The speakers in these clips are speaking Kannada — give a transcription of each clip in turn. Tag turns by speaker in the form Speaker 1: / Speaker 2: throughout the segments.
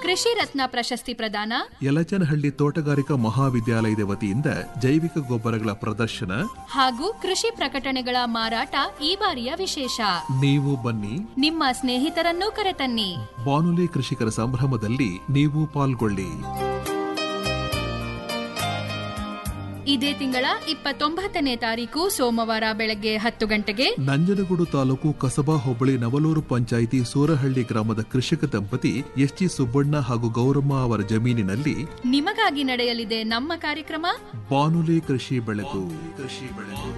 Speaker 1: ಕೃಷಿ ರತ್ನ ಪ್ರಶಸ್ತಿ ಪ್ರದಾನ
Speaker 2: ಯಲಚನಹಳ್ಳಿ ತೋಟಗಾರಿಕಾ ಮಹಾವಿದ್ಯಾಲಯದ ವತಿಯಿಂದ ಜೈವಿಕ ಗೊಬ್ಬರಗಳ ಪ್ರದರ್ಶನ
Speaker 1: ಹಾಗೂ ಕೃಷಿ ಪ್ರಕಟಣೆಗಳ ಮಾರಾಟ ಈ ಬಾರಿಯ ವಿಶೇಷ
Speaker 2: ನೀವು ಬನ್ನಿ
Speaker 1: ನಿಮ್ಮ ಸ್ನೇಹಿತರನ್ನೂ ಕರೆತನ್ನಿ
Speaker 2: ಬಾನುಲಿ ಕೃಷಿಕರ ಸಂಭ್ರಮದಲ್ಲಿ ನೀವು ಪಾಲ್ಗೊಳ್ಳಿ
Speaker 1: ಇದೇ ತಿಂಗಳ ಇಪ್ಪತ್ತೊಂಬತ್ತನೇ ತಾರೀಕು ಸೋಮವಾರ ಬೆಳಗ್ಗೆ ಹತ್ತು ಗಂಟೆಗೆ
Speaker 2: ನಂಜನಗೂಡು ತಾಲೂಕು ಕಸಬಾ ಹೋಬಳಿ ನವಲೂರು ಪಂಚಾಯಿತಿ ಸೂರಹಳ್ಳಿ ಗ್ರಾಮದ ಕೃಷಿಕ ದಂಪತಿ ಎಸ್ ಜಿ ಸುಬ್ಬಣ್ಣ ಹಾಗೂ ಗೌರಮ್ಮ ಅವರ ಜಮೀನಿನಲ್ಲಿ
Speaker 1: ನಿಮಗಾಗಿ ನಡೆಯಲಿದೆ ನಮ್ಮ ಕಾರ್ಯಕ್ರಮ
Speaker 2: ಬಾನುಲಿ ಕೃಷಿ ಬೆಳಕು ಕೃಷಿ ಬೆಳಕು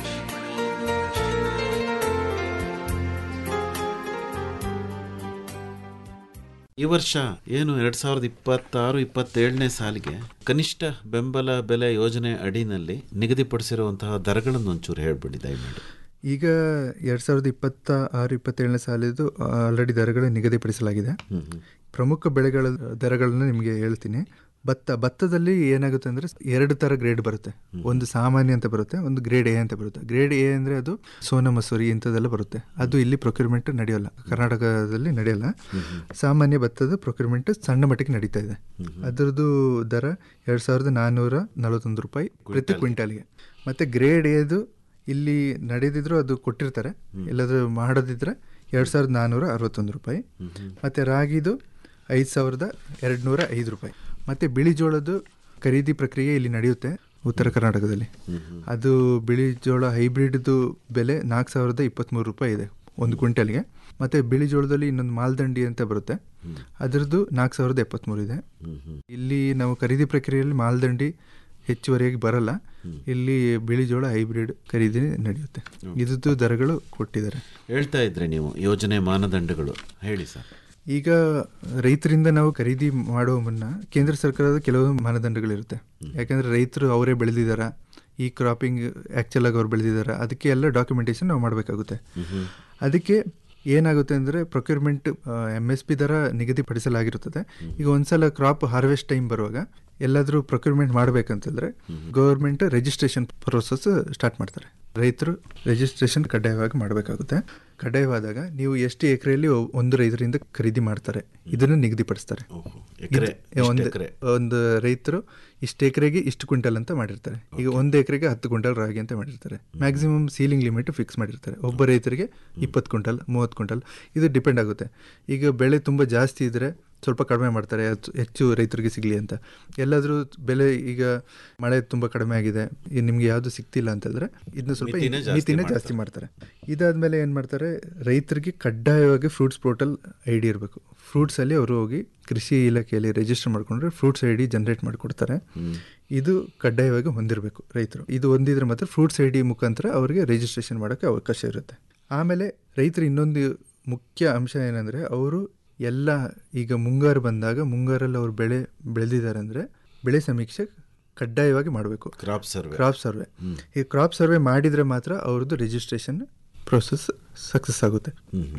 Speaker 3: ಈ ವರ್ಷ ಏನು ಎರಡ್ ಸಾವಿರದ ಇಪ್ಪತ್ತಾರು ಇಪ್ಪತ್ತೇಳನೇ ಸಾಲಿಗೆ ಕನಿಷ್ಠ ಬೆಂಬಲ ಬೆಲೆ ಯೋಜನೆ ಅಡಿನಲ್ಲಿ ನಿಗದಿಪಡಿಸಿರುವಂತಹ ದರಗಳನ್ನು ಒಂಚೂರು ಹೇಳ್ಬಿಡಿ ದಯಮಾಡಿ
Speaker 4: ಈಗ ಎರಡು ಸಾವಿರದ ಇಪ್ಪತ್ತ ಆರು ಇಪ್ಪತ್ತೇಳನೇ ಸಾಲಿದ್ದು ಆಲ್ರೆಡಿ ದರಗಳು ನಿಗದಿಪಡಿಸಲಾಗಿದೆ ಪ್ರಮುಖ ಬೆಳೆಗಳ ದರಗಳನ್ನು ನಿಮಗೆ ಹೇಳ್ತೀನಿ ಭತ್ತ ಭತ್ತದಲ್ಲಿ ಏನಾಗುತ್ತೆ ಅಂದರೆ ಎರಡು ಥರ ಗ್ರೇಡ್ ಬರುತ್ತೆ ಒಂದು ಸಾಮಾನ್ಯ ಅಂತ ಬರುತ್ತೆ ಒಂದು ಗ್ರೇಡ್ ಎ ಅಂತ ಬರುತ್ತೆ ಗ್ರೇಡ್ ಎ ಅಂದರೆ ಅದು ಸೋನಾ ಮಸೂರಿ ಇಂಥದ್ದೆಲ್ಲ ಬರುತ್ತೆ ಅದು ಇಲ್ಲಿ ಪ್ರೊಕ್ಯೂರ್ಮೆಂಟ್ ನಡೆಯೋಲ್ಲ ಕರ್ನಾಟಕದಲ್ಲಿ ನಡೆಯಲ್ಲ ಸಾಮಾನ್ಯ ಭತ್ತದ ಪ್ರೊಕ್ಯೂರ್ಮೆಂಟ್ ಸಣ್ಣ ಮಟ್ಟಿಗೆ ನಡೀತಾ ಇದೆ ಅದರದ್ದು ದರ ಎರಡು ಸಾವಿರದ ನಾನ್ನೂರ ನಲವತ್ತೊಂದು ರೂಪಾಯಿ ಪ್ರತಿ ಕ್ವಿಂಟಾಲ್ಗೆ ಮತ್ತು ಗ್ರೇಡ್ ಎದು ಇಲ್ಲಿ ನಡೆದಿದ್ರು ಅದು ಕೊಟ್ಟಿರ್ತಾರೆ ಎಲ್ಲಾದ್ರೂ ಮಾಡೋದಿದ್ರೆ ಎರಡು ಸಾವಿರದ ನಾನ್ನೂರ ಅರವತ್ತೊಂದು ರೂಪಾಯಿ ಮತ್ತು ರಾಗಿದು ಐದು ಸಾವಿರದ ಎರಡು ನೂರ ಐದು ರೂಪಾಯಿ ಮತ್ತು ಬಿಳಿ ಜೋಳದ್ದು ಖರೀದಿ ಪ್ರಕ್ರಿಯೆ ಇಲ್ಲಿ ನಡೆಯುತ್ತೆ ಉತ್ತರ ಕರ್ನಾಟಕದಲ್ಲಿ ಅದು ಬಿಳಿ ಜೋಳ ಹೈಬ್ರಿಡ್ದು ಬೆಲೆ ನಾಲ್ಕು ಸಾವಿರದ ಇಪ್ಪತ್ತ್ಮೂರು ರೂಪಾಯಿ ಇದೆ ಒಂದು ಕ್ವಿಂಟಲ್ಗೆ ಮತ್ತು ಬಿಳಿ ಜೋಳದಲ್ಲಿ ಇನ್ನೊಂದು ಮಾಲ್ದಂಡಿ ಅಂತ ಬರುತ್ತೆ ಅದರದ್ದು ನಾಲ್ಕು ಸಾವಿರದ ಎಪ್ಪತ್ತ್ಮೂರು ಇದೆ ಇಲ್ಲಿ ನಾವು ಖರೀದಿ ಪ್ರಕ್ರಿಯೆಯಲ್ಲಿ ಮಾಲ್ದಂಡಿ ಹೆಚ್ಚುವರಿಯಾಗಿ ಬರಲ್ಲ ಇಲ್ಲಿ ಬಿಳಿ ಜೋಳ ಹೈಬ್ರಿಡ್ ಖರೀದಿ ನಡೆಯುತ್ತೆ ಇದ್ದು ದರಗಳು ಕೊಟ್ಟಿದ್ದಾರೆ
Speaker 3: ಹೇಳ್ತಾ ಇದ್ರಿ ನೀವು ಯೋಜನೆ ಮಾನದಂಡಗಳು ಹೇಳಿ ಸರ್
Speaker 4: ಈಗ ರೈತರಿಂದ ನಾವು ಖರೀದಿ ಮಾಡುವ ಮುನ್ನ ಕೇಂದ್ರ ಸರ್ಕಾರದ ಕೆಲವು ಮಾನದಂಡಗಳಿರುತ್ತೆ ಯಾಕಂದ್ರೆ ರೈತರು ಅವರೇ ಬೆಳೆದಿದ್ದಾರ ಈ ಕ್ರಾಪಿಂಗ್ ಆ್ಯಕ್ಚುಲ್ ಆಗಿ ಅವ್ರು ಬೆಳೆದಿದ್ದಾರೆ ಅದಕ್ಕೆ ಎಲ್ಲ ಡಾಕ್ಯುಮೆಂಟೇಶನ್ ನಾವು ಮಾಡಬೇಕಾಗುತ್ತೆ ಅದಕ್ಕೆ ಏನಾಗುತ್ತೆ ಅಂದರೆ ಪ್ರೊಕ್ಯೂರ್ಮೆಂಟ್ ಎಮ್ ಎಸ್ ಪಿ ದರ ನಿಗದಿಪಡಿಸಲಾಗಿರುತ್ತದೆ ಈಗ ಒಂದ್ಸಲ ಕ್ರಾಪ್ ಹಾರ್ವೆಸ್ಟ್ ಟೈಮ್ ಬರುವಾಗ ಎಲ್ಲಾದರೂ ಪ್ರೊಕ್ಯೂರ್ಮೆಂಟ್ ಮಾಡಬೇಕಂತಂದ್ರೆ ಗೌರ್ಮೆಂಟ್ ರಿಜಿಸ್ಟ್ರೇಷನ್ ಪ್ರೋಸೆಸ್ ಸ್ಟಾರ್ಟ್ ಮಾಡ್ತಾರೆ ರೈತರು ರಿಜಿಸ್ಟ್ರೇಷನ್ ಕಡ್ಡಾಯವಾಗಿ ಮಾಡಬೇಕಾಗುತ್ತೆ ಕಡ್ಡಾಯವಾದಾಗ ನೀವು ಎಷ್ಟು ಎಕರೆಯಲ್ಲಿ ಒಂದು ರೈತರಿಂದ ಖರೀದಿ ಮಾಡ್ತಾರೆ ಇದನ್ನು ನಿಗದಿಪಡಿಸ್ತಾರೆ
Speaker 3: ಎಕರೆ
Speaker 4: ಇದು ಒಂದು ಒಂದು ರೈತರು ಇಷ್ಟು ಎಕರೆಗೆ ಇಷ್ಟು ಕ್ವಿಂಟಲ್ ಅಂತ ಮಾಡಿರ್ತಾರೆ ಈಗ ಒಂದು ಎಕರೆಗೆ ಹತ್ತು ಕ್ವಿಂಟಲ್ ರಾಗಿ ಅಂತ ಮಾಡಿರ್ತಾರೆ ಮ್ಯಾಕ್ಸಿಮಮ್ ಸೀಲಿಂಗ್ ಲಿಮಿಟ್ ಫಿಕ್ಸ್ ಮಾಡಿರ್ತಾರೆ ಒಬ್ಬ ರೈತರಿಗೆ ಇಪ್ಪತ್ತು ಕ್ವಿಂಟಲ್ ಮೂವತ್ತು ಕ್ವಿಂಟಲ್ ಇದು ಡಿಪೆಂಡ್ ಆಗುತ್ತೆ ಈಗ ಬೆಳೆ ತುಂಬ ಜಾಸ್ತಿ ಇದ್ದರೆ ಸ್ವಲ್ಪ ಕಡಿಮೆ ಮಾಡ್ತಾರೆ ಹೆಚ್ಚು- ಹೆಚ್ಚು ರೈತರಿಗೆ ಸಿಗಲಿ ಅಂತ ಎಲ್ಲಾದರೂ ಬೆಲೆ ಈಗ ಮಳೆ ತುಂಬ ಕಡಿಮೆ ಆಗಿದೆ ಈಗ ನಿಮಗೆ ಯಾವುದು ಸಿಗ್ತಿಲ್ಲ ಅಂತಂದ್ರೆ ಇದನ್ನ ಸ್ವಲ್ಪ
Speaker 3: ಮಿತಿನೇ ಜಾಸ್ತಿ
Speaker 4: ಮಿತಿನೇ ಜಾಸ್ತಿ ಮಾಡ್ತಾರೆ ಇದಾದ್ಮೇಲೆ ಏನು ಮಾಡ್ತಾರೆ ರೈತರಿಗೆ ಕಡ್ಡಾಯವಾಗಿ ಫ್ರೂಟ್ಸ್ ಪೋರ್ಟಲ್ ಐ ಡಿ ಇರಬೇಕು ಫ್ರೂಟ್ಸಲ್ಲಿ ಅವರು ಹೋಗಿ ಕೃಷಿ ಇಲಾಖೆಯಲ್ಲಿ ರಿಜಿಸ್ಟರ್ ಮಾಡ್ಕೊಂಡ್ರೆ ಫ್ರೂಟ್ಸ್ ಐ ಡಿ ಜನರೇಟ್ ಮಾಡಿಕೊಡ್ತಾರೆ ಇದು ಕಡ್ಡಾಯವಾಗಿ ಹೊಂದಿರಬೇಕು ರೈತರು ಇದು ಹೊಂದಿದ್ರೆ ಮಾತ್ರ ಫ್ರೂಟ್ಸ್ ಐ ಡಿ ಮುಖಾಂತರ ಅವರಿಗೆ ರಿಜಿಸ್ಟ್ರೇಷನ್ ಮಾಡೋಕ್ಕೆ ಅವಕಾಶ ಇರುತ್ತೆ ಆಮೇಲೆ ರೈತರು ಇನ್ನೊಂದು ಮುಖ್ಯ ಅಂಶ ಏನಂದರೆ ಅವರು ಎಲ್ಲ ಈಗ ಮುಂಗಾರು ಬಂದಾಗ ಮುಂಗಾರಲ್ಲಿ ಅವ್ರು ಬೆಳೆ ಬೆಳೆದಿದ್ದಾರೆ ಅಂದರೆ ಬೆಳೆ ಸಮೀಕ್ಷೆ ಕಡ್ಡಾಯವಾಗಿ ಮಾಡಬೇಕು
Speaker 3: ಕ್ರಾಪ್ ಸರ್ವೆ
Speaker 4: ಕ್ರಾಪ್ ಸರ್ವೆ ಈ ಕ್ರಾಪ್ ಸರ್ವೆ ಮಾಡಿದರೆ ಮಾತ್ರ ಅವ್ರದ್ದು ರಿಜಿಸ್ಟ್ರೇಷನ್ ಪ್ರೊಸೆಸ್ ಸಕ್ಸಸ್ ಆಗುತ್ತೆ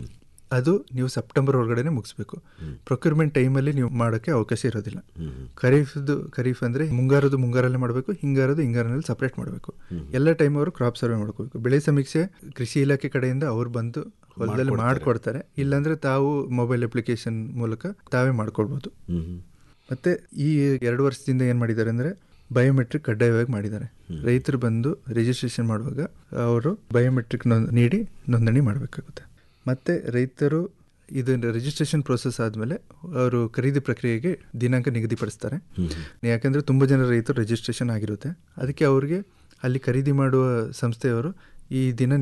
Speaker 4: ಅದು ನೀವು ಸೆಪ್ಟೆಂಬರ್ ಒಳಗಡೆ ಮುಗಿಸ್ಬೇಕು ಪ್ರೊಕ್ಯೂರ್ಮೆಂಟ್ ಟೈಮಲ್ಲಿ ನೀವು ಮಾಡೋಕ್ಕೆ ಅವಕಾಶ ಇರೋದಿಲ್ಲ ಖರೀಫ್ದು ಖರೀಫ್ ಅಂದರೆ ಮುಂಗಾರದು ಮುಂಗಾರಲ್ಲೇ ಮಾಡಬೇಕು ಹಿಂಗಾರದು ಹಿಂಗಾರಿನಲ್ಲಿ ಸಪ್ರೇಟ್ ಮಾಡಬೇಕು ಎಲ್ಲ ಟೈಮ್ ಅವರು ಕ್ರಾಪ್ ಸರ್ವೆ ಮಾಡ್ಕೋಬೇಕು ಬೆಳೆ ಸಮೀಕ್ಷೆ ಕೃಷಿ ಇಲಾಖೆ ಕಡೆಯಿಂದ ಅವ್ರು ಬಂದು ಹೊಲದಲ್ಲಿ ಮಾಡಿಕೊಡ್ತಾರೆ ಇಲ್ಲಾಂದ್ರೆ ತಾವು ಮೊಬೈಲ್ ಅಪ್ಲಿಕೇಶನ್ ಮೂಲಕ ತಾವೇ ಮಾಡ್ಕೊಳ್ಬೋದು ಮತ್ತೆ ಈ ಎರಡು ವರ್ಷದಿಂದ ಏನು ಮಾಡಿದ್ದಾರೆ ಅಂದರೆ ಬಯೋಮೆಟ್ರಿಕ್ ಕಡ್ಡಾಯವಾಗಿ ಮಾಡಿದ್ದಾರೆ ರೈತರು ಬಂದು ರಿಜಿಸ್ಟ್ರೇಷನ್ ಮಾಡುವಾಗ ಅವರು ಬಯೋಮೆಟ್ರಿಕ್ ನೀಡಿ ನೋಂದಣಿ ಮಾಡಬೇಕಾಗುತ್ತೆ ಮತ್ತು ರೈತರು ಇದು ರಿಜಿಸ್ಟ್ರೇಷನ್ ಪ್ರೋಸೆಸ್ ಆದಮೇಲೆ ಅವರು ಖರೀದಿ ಪ್ರಕ್ರಿಯೆಗೆ ದಿನಾಂಕ ನಿಗದಿಪಡಿಸ್ತಾರೆ ಯಾಕಂದರೆ ತುಂಬ ಜನ ರೈತರು ರಿಜಿಸ್ಟ್ರೇಷನ್ ಆಗಿರುತ್ತೆ ಅದಕ್ಕೆ ಅವ್ರಿಗೆ ಅಲ್ಲಿ ಖರೀದಿ ಮಾಡುವ ಸಂಸ್ಥೆಯವರು ಈ ದಿನ